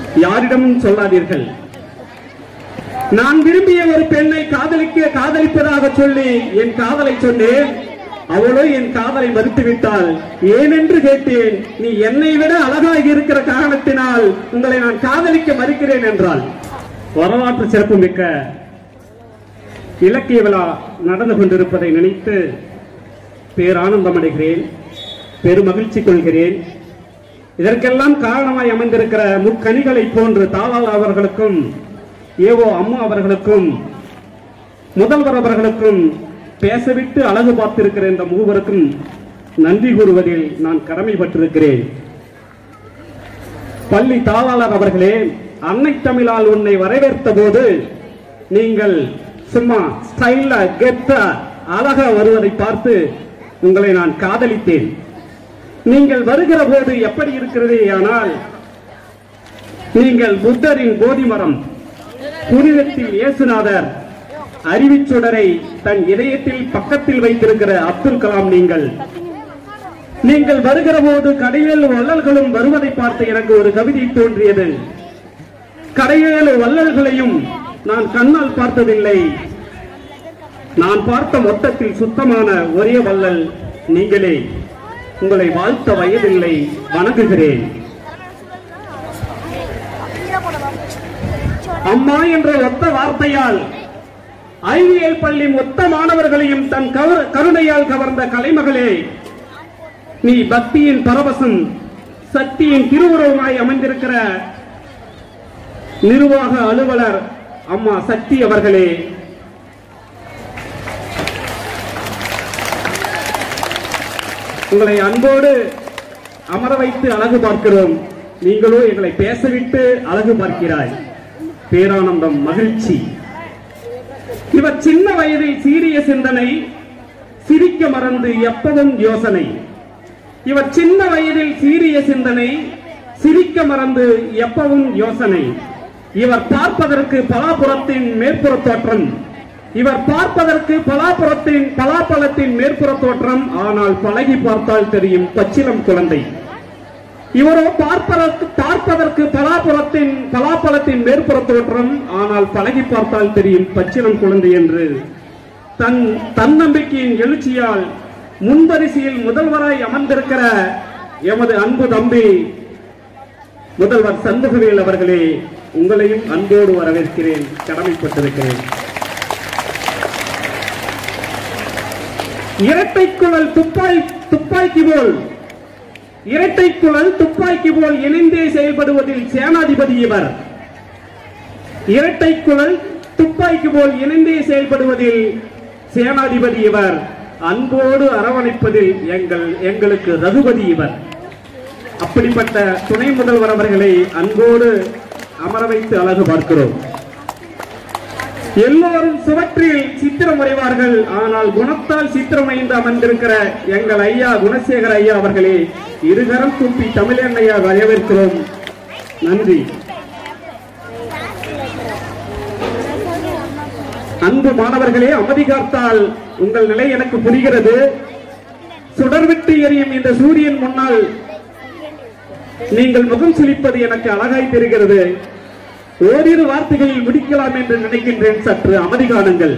யாரிடமும் சொல்லாதீர்கள் நான் விரும்பிய ஒரு பெண்ணை காதலிக்க காதலிப்பதாக சொல்லி என் காதலை சொன்னேன் அவளோ என் காதலை மறுத்துவிட்டாள் ஏனென்று கேட்டேன் நீ என்னை விட அழகாக இருக்கிற காரணத்தினால் உங்களை நான் காதலிக்க மறுக்கிறேன் என்றாள் வரலாற்று சிறப்புமிக்க இலக்கிய விழா நடந்து கொண்டிருப்பதை நினைத்து பேரானந்தம் அடைகிறேன் பெருமகிழ்ச்சி கொள்கிறேன் இதற்கெல்லாம் காரணமாய் அமைந்திருக்கிற முக்கணிகளை போன்று தாளால் அவர்களுக்கும் ஏவோ அம்மா அவர்களுக்கும் முதல்வர் அவர்களுக்கும் பேசவிட்டு அழகு பார்த்திருக்கிற இந்த மூவருக்கும் நன்றி கூறுவதில் நான் கடமைப்பட்டிருக்கிறேன் பள்ளி தாளாளர் அவர்களே அன்னை தமிழால் உன்னை வரவேற்ற போது நீங்கள் சும்மா ஸ்டைலா கெத்தா அழகா வருவதை பார்த்து உங்களை நான் காதலித்தேன் நீங்கள் வருகிற போது எப்படி இருக்கிறது ஆனால் நீங்கள் புத்தரின் போதி மரம் புனிதத்தில் இயேசுநாதர் அறிவிச்சுடரை தன் இதயத்தில் பக்கத்தில் வைத்திருக்கிற அப்துல் கலாம் நீங்கள் நீங்கள் வருகிற போது கடையேழு வள்ளல்களும் வருவதை பார்த்து எனக்கு ஒரு கவிதை தோன்றியது கடையேழு வள்ளல்களையும் நான் கண்ணால் பார்த்ததில்லை நான் பார்த்த மொத்தத்தில் சுத்தமான ஒரே வள்ளல் நீங்களே உங்களை வாழ்த்த வயதில்லை வணங்குகிறேன் அம்மா என்ற ஒத்த வார்த்தையால் ஐவிஎல் பள்ளி மொத்த மாணவர்களையும் தன் கவர- கருணையால் கவர்ந்த கலைமகளே நீ பக்தியின் பரவசம் சக்தியின் திருவுருவமாய் அமைந்திருக்கிற நிர்வாக அலுவலர் அம்மா சக்தி அவர்களே உங்களை அன்போடு அமர வைத்து அழகு பார்க்கிறோம் நீங்களோ எங்களை பேசவிட்டு அழகு பார்க்கிறாய் பேரானந்தம் மகிழ்ச்சி இவர் சின்ன வயதில் சீரிய சிந்தனை சிரிக்க மறந்து எப்பவும் யோசனை இவர் சின்ன வயதில் சீரிய சிந்தனை சிரிக்க மறந்து எப்பவும் யோசனை இவர் பார்ப்பதற்கு பலாபுரத்தின் மேற்புற தோற்றம் இவர் பார்ப்பதற்கு பலாபுரத்தின் பலாப்பழத்தின் மேற்புற தோற்றம் ஆனால் பழகி பார்த்தால் தெரியும் பச்சிலம் குழந்தை இவரோ பார்ப்பதற்கு பார்ப்பதற்கு பலாபுரத்தின் பலாப்பழத்தின் மேற்புற தோற்றம் ஆனால் பழகி பார்த்தால் தெரியும் பச்சிலம் குழந்தை என்று தன் தன்னம்பிக்கையின் எழுச்சியால் முன்வரிசையில் முதல்வராய் அமர்ந்திருக்கிற எமது அன்பு தம்பி முதல்வர் சண்முகவேல் அவர்களே உங்களையும் அன்போடு வரவேற்கிறேன் கடமைப்பட்டிருக்கிறேன் இரட்டை குழல் துப்பாய் துப்பாக்கி போல் இரட்டை குழல் துப்பாக்கி போல் இணைந்தே செயல்படுவதில் சேனாதிபதி இவர் இரட்டை குழல் துப்பாக்கி போல் இணைந்தே செயல்படுவதில் சேனாதிபதி இவர் அன்போடு அரவணைப்பதில் எங்கள் எங்களுக்கு ரகுபதி இவர் அப்படிப்பட்ட துணை முதல்வர் அவர்களை அன்போடு அமர வைத்து அழகு பார்க்கிறோம் எல்லோரும் சுவற்றில் சித்திரம் வரைவார்கள் ஆனால் குணத்தால் சித்திரம் ஐந்து அமர்ந்திருக்கிற எங்கள் ஐயா குணசேகர ஐயா அவர்களே இருகரம் துப்பி தமிழன் ஐயா வரவேற்கிறோம் நன்றி அன்பு மாணவர்களே அமைதி காத்தால் உங்கள் நிலை எனக்கு புரிகிறது சுடர்விட்டு எரியும் இந்த சூரியன் முன்னால் நீங்கள் முகம் சுளிப்பது எனக்கு அழகாய் தெரிகிறது ஓரிரு வார்த்தைகளில் முடிக்கலாம் என்று நினைக்கின்றேன் சற்று அமைதி காணுங்கள்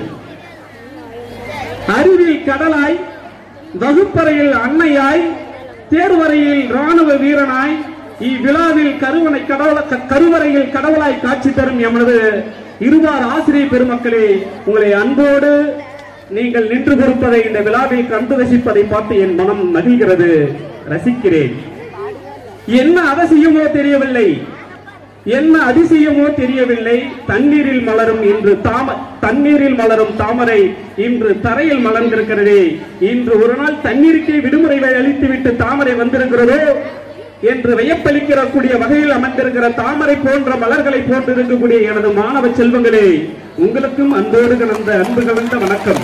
அறிவில் கடலாய் வகுப்பறையில் அன்னையாய் தேர்வரையில் ராணுவ வீரனாய் இவ்விழாவில் கருவனை கடவுள க- கருவறையில் கடவுளாய் காட்சி தரும் எமது இருவார் ஆசிரியர் பெருமக்களே உங்களை அன்போடு நீங்கள் நின்று கொடுப்பதை இந்த விழாவில் கண்டு ரசிப்பதை பார்த்து என் மனம் மகிழ்கிறது ரசிக்கிறேன் என்ன அவசியமோ தெரியவில்லை என்ன அதிசயமோ தெரியவில்லை தண்ணீரில் மலரும் இன்று தாம தண்ணீரில் மலரும் தாமரை இன்று தரையில் மலர்ந்திருக்கிறதே இன்று ஒரு நாள் தண்ணீருக்கே விடுமுறை அளித்துவிட்டு தாமரை வந்திருக்கிறதோ என்று வியப்பளிக்கிற கூடிய வகையில் அமைந்திருக்கிற தாமரை போன்ற மலர்களை போன்று இருக்கக்கூடிய எனது மாணவ செல்வங்களே உங்களுக்கும் அன்போடு கலந்த அன்பு கலந்த வணக்கம்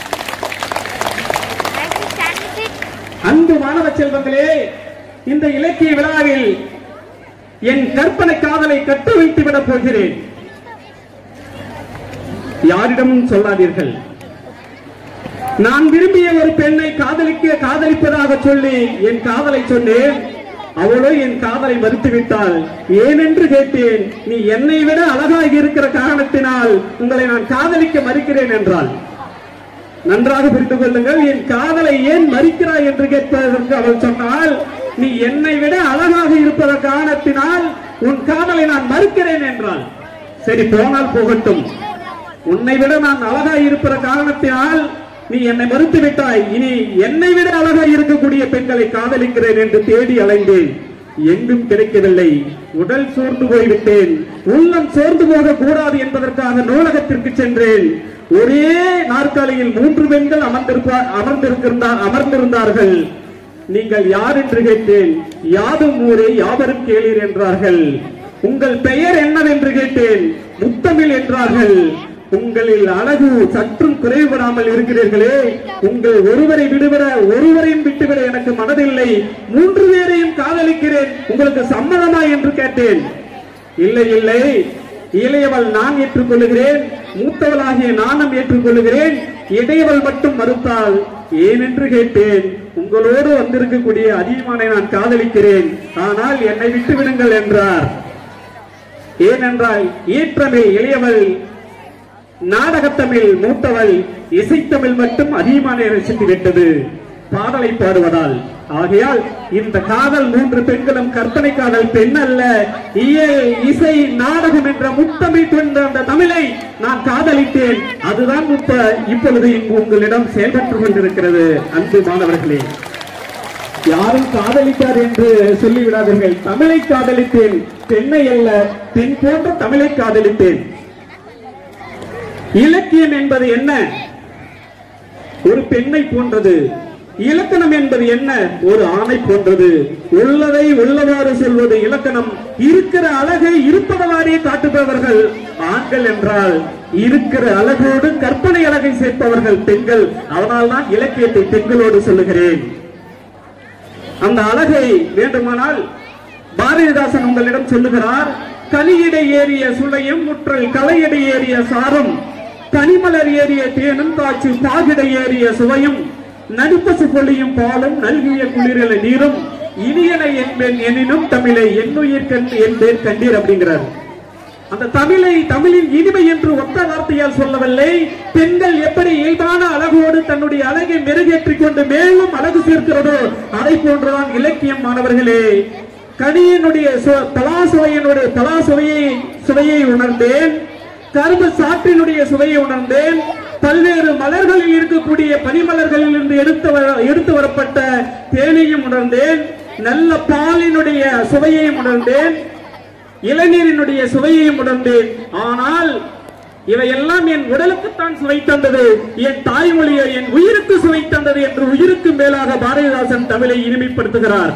அன்பு மாணவ செல்வங்களே இந்த இலக்கிய விழாவில் என் கற்பனை காதலை கட்டு வைத்து விடப் போகிறேன் யாரிடமும் சொல்லாதீர்கள் நான் விரும்பிய ஒரு பெண்ணை காதலிக்க காதலிப்பதாக சொல்லி என் காதலை சொன்னேன் அவளோ என் காதலை மறுத்துவிட்டாள் ஏனென்று கேட்டேன் நீ என்னை விட அழகாக இருக்கிற காரணத்தினால் உங்களை நான் காதலிக்க மறுக்கிறேன் என்றாள் நன்றாக புரிந்து கொள்ளுங்கள் என் காதலை ஏன் மறிக்கிறாய் என்று கேட்பதற்கு அவள் சொன்னால் நீ என்னை விட அழகாக இருப்பத காரணத்தினால் உன் காதலை நான் மறுக்கிறேன் என்றாள் சரி போனால் போகட்டும் உன்னை விட நான் அழகாய் இருப்பத காரணத்தினால் நீ என்னை மறுத்து விட்டாய் இனி என்னை விட அழகாய் இருக்கக்கூடிய பெண்களை காதலிக்கிறேன் என்று தேடி அலைந்தேன் எங்கும் கிடைக்கவில்லை உடல் சோர்ந்து போய்விட்டேன் உள்ளம் சோர்ந்து போக கூடாது என்பதற்காக நூலகத்திற்கு சென்றேன் ஒரே நாற்காலியில் மூன்று பெண்கள் அமர்ந்திருப்பா அமர்ந்திருக்கின்றார் அமர்ந்திருந்தார்கள் நீங்கள் யார் என்று கேட்டேன் யாதும் ஊரே யாவரும் கேளீர் என்றார்கள் உங்கள் பெயர் என்னவென்று கேட்டேன் முத்தமிழ் என்றார்கள் உங்களில் அழகு சற்றும் குறைவுபடாமல் இருக்கிறீர்களே உங்கள் ஒருவரை விடுவிட ஒருவரையும் விட்டுவிட எனக்கு மனதில்லை மூன்று பேரையும் காதலிக்கிறேன் உங்களுக்கு சம்மதமா என்று கேட்டேன் இல்லை இல்லை இளையவள் நான் ஏற்றுக்கொள்ளுகிறேன் மூத்தவளாகிய நானும் ஏற்றுக்கொள்ளுகிறேன் இடையவள் மட்டும் மறுத்தால் ஏனென்று கேட்டேன் உங்களோடு வந்திருக்கக்கூடிய அதிகமானை நான் காதலிக்கிறேன் ஆனால் என்னை விட்டு விடுங்கள் என்றார் ஏனென்றால் ஈற்றமில் இளையவள் நாடகத்தமிழ் மூத்தவள் இசைத்தமிழ் மட்டும் அதிகமான ரசித்து விட்டது பாடலை பாடுவதால் ஆகையால் இந்த காதல் மூன்று பெண்களும் கற்பனை காதல் பெண் அல்ல இயல் இசை நாடகம் என்ற முத்தமிழ் கொண்ட அந்த தமிழை நான் காதலித்தேன் அதுதான் இப்ப இப்பொழுது இங்கு உங்களிடம் செயல்பட்டுக் கொண்டிருக்கிறது அன்பு மாணவர்களே யாரும் காதலித்தார் என்று சொல்லிவிடாதீர்கள் தமிழை காதலித்தேன் பெண்ணை அல்ல பெண் போன்ற தமிழை காதலித்தேன் இலக்கியம் என்பது என்ன ஒரு பெண்ணை போன்றது இலக்கணம் என்பது என்ன ஒரு ஆணை போன்றது உள்ளதை உள்ளவாறு சொல்வது இலக்கணம் இருக்கிற அழகை இருப்பதவாறே காட்டுபவர்கள் ஆண்கள் என்றால் இருக்கிற அழகோடு கற்பனை அழகை சேர்ப்பவர்கள் பெண்கள் அதனால்தான் இலக்கியத்தை பெண்களோடு சொல்லுகிறேன் அந்த அழகை வேண்டுமானால் பாரதிதாசன் உங்களிடம் சொல்லுகிறார் கலியிடை ஏறிய சுளையும் முற்றல் கலையிடை ஏறிய சாரும் கனிமலர் ஏறிய தேனும் காட்சி பாகிடை ஏறிய சுவையும் நடுப்பசு பொழியும் பாலும் நல்கிய குளிரல நீரும் இனியன என்பேன் எனினும் தமிழை என்னுயிர் கண் என்பேன் கண்டீர் அப்படிங்கிறார் அந்த தமிழை தமிழின் இனிமை என்று ஒத்த வார்த்தையால் சொல்லவில்லை பெண்கள் எப்படி இயல்பான அழகோடு தன்னுடைய அழகை மெருகேற்றிக் கொண்டு மேலும் அழகு சேர்க்கிறதோ அதை போன்றுதான் இலக்கியம் மாணவர்களே கனியினுடைய சு- பலா சுவையினுடைய பலா சுவையை சுவையை உணர்ந்தேன் கரும்பு சாற்றினுடைய சுவையை உணர்ந்தேன் பல்வேறு மலர்களில் இருக்கக்கூடிய பனிமலர்களில் இருந்து எடுத்து வர- எடுத்து வரப்பட்ட தேனையும் உணர்ந்தேன் நல்ல பாலினுடைய சுவையையும் உணர்ந்தேன் இளநீரினுடைய சுவையையும் உணர்ந்தேன் ஆனால் இவையெல்லாம் என் உடலுக்குத்தான் சுவை தந்தது என் தாய்மொழியை என் உயிருக்கு சுவை தந்தது என்று உயிருக்கு மேலாக பாரதிதாசன் தமிழை இனிமைப்படுத்துகிறார்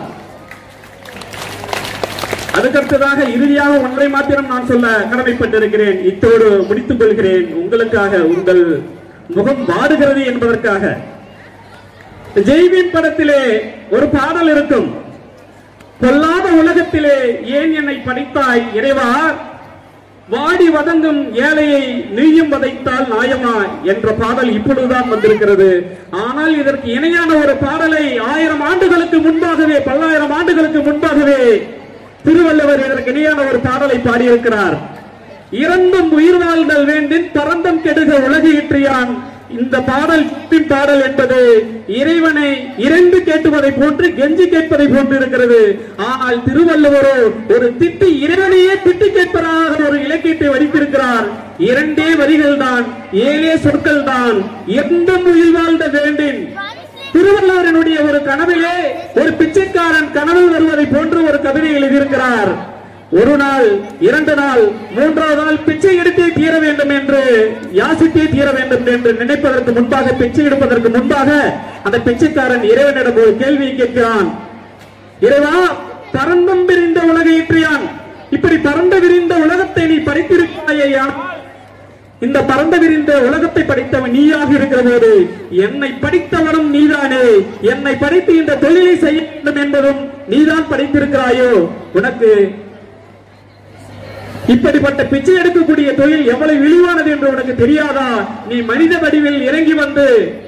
அதுக்கடுத்ததாக இறுதியாக ஒன்றை மாத்திரம் நான் சொல்ல கடமைப்பட்டிருக்கிறேன் இத்தோடு முடித்துக் கொள்கிறேன் உங்களுக்காக உங்கள் முகம் வாடுகிறது என்பதற்காக ஜெய்பீம் படத்திலே ஒரு பாடல் இருக்கும் பொல்லாத உலகத்திலே ஏன் என்னை படைத்தாய் இறைவா வாடி வதங்கும் ஏழையை நீயும் வதைத்தால் நாயமா என்ற பாடல் இப்பொழுதுதான் வந்திருக்கிறது ஆனால் இதற்கு இணையான ஒரு பாடலை ஆயிரம் ஆண்டுகளுக்கு முன்பாகவே பல்லாயிரம் ஆண்டுகளுக்கு முன்பாகவே திருவள்ளுவர் இதற்கு இணையான ஒரு பாடலை பாடியிருக்கிறார் இறந்தும் உயிர் வாழ்தல் வேண்டின் பரந்தம் கெடுக உலகியற்றியான் இந்த பாடல் பின் பாடல் என்பது இறைவனை இறைந்து கேட்டுவதை போன்று கெஞ்சி கேட்பதை போன்று இருக்கிறது ஆனால் திருவள்ளுவரோ ஒரு திட்டி இறைவனையே திட்டி கேட்பதாக ஒரு இலக்கியத்தை வடித்திருக்கிறார் இரண்டே வரிகள் தான் ஏழே சொற்கள் தான் எந்தும் உயிர் வாழ்ந்த வேண்டின் திருவள்ளுவரனுடைய ஒரு கனவிலே ஒரு பிச்சைக்காரன் கனவில் வருவதை போன்று ஒரு கவிதை எழுதியிருக்கிறார் ஒரு நாள் இரண்டு நாள் மூன்றாவது நாள் பிச்சை எடுத்தே தீர வேண்டும் என்று யாசித்தே தீர வேண்டும் என்று நினைப்பதற்கு முன்பாக பிச்சை எடுப்பதற்கு முன்பாக அந்த பிச்சைக்காரன் இறைவனிடம் ஒரு கேள்வியை கேட்கிறான் இறைவா பரந்தம் விரிந்த உலகை ஏற்றியான் இப்படி பரந்த விரிந்த உலகத்தை நீ படைத்திருக்கிறாயா இந்த பரந்த விரிந்த உலகத்தை படைத்தவன் நீயாக இருக்கிற போது என்னை படித்தவனும் நீதானே என்னை படித்து இந்த தொழிலை செய்ய வேண்டும் என்பதும் நீதான் படித்திருக்கிறாயோ உனக்கு இப்படிப்பட்ட பிச்சை எடுக்கக்கூடிய தொழில் எவ்வளவு இழிவானது என்று உனக்கு தெரியாதா நீ மனித வடிவில் இறங்கி வந்து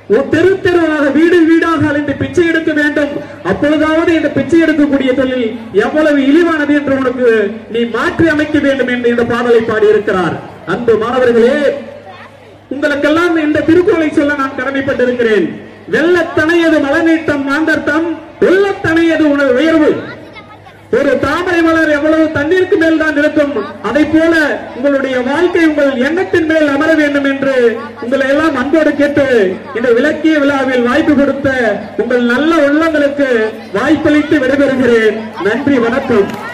ஒரு தெரு தெருவாக வீடு வீடாக அலைந்து பிச்சை எடுக்க வேண்டும் அப்பொழுதாவது இந்த பிச்சை எடுக்கக்கூடிய தொழில் எவ்வளவு இழிவானது என்று உனக்கு நீ மாற்றி அமைக்க வேண்டும் என்று இந்த பாடலை பாடியிருக்கிறார் அன்பு மாணவர்களே உங்களுக்கெல்லாம் இந்த திருக்குறளை சொல்ல நான் கடமைப்பட்டிருக்கிறேன் வெள்ளத்தனையது மலநீட்டம் மாந்தர்த்தம் வெள்ளத்தனையது உணவு உயர்வு ஒரு தாமரை மலர் எவ்வளவு தண்ணீருக்கு மேல் தான் இருக்கும் அதை போல உங்களுடைய வாழ்க்கை உங்கள் எண்ணத்தின் மேல் அமர வேண்டும் என்று உங்களை எல்லாம் அன்போடு கேட்டு இந்த விளக்கிய விழாவில் வாய்ப்பு கொடுத்த உங்கள் நல்ல உள்ளங்களுக்கு வாய்ப்பளித்து விடைபெறுகிறேன் நன்றி வணக்கம்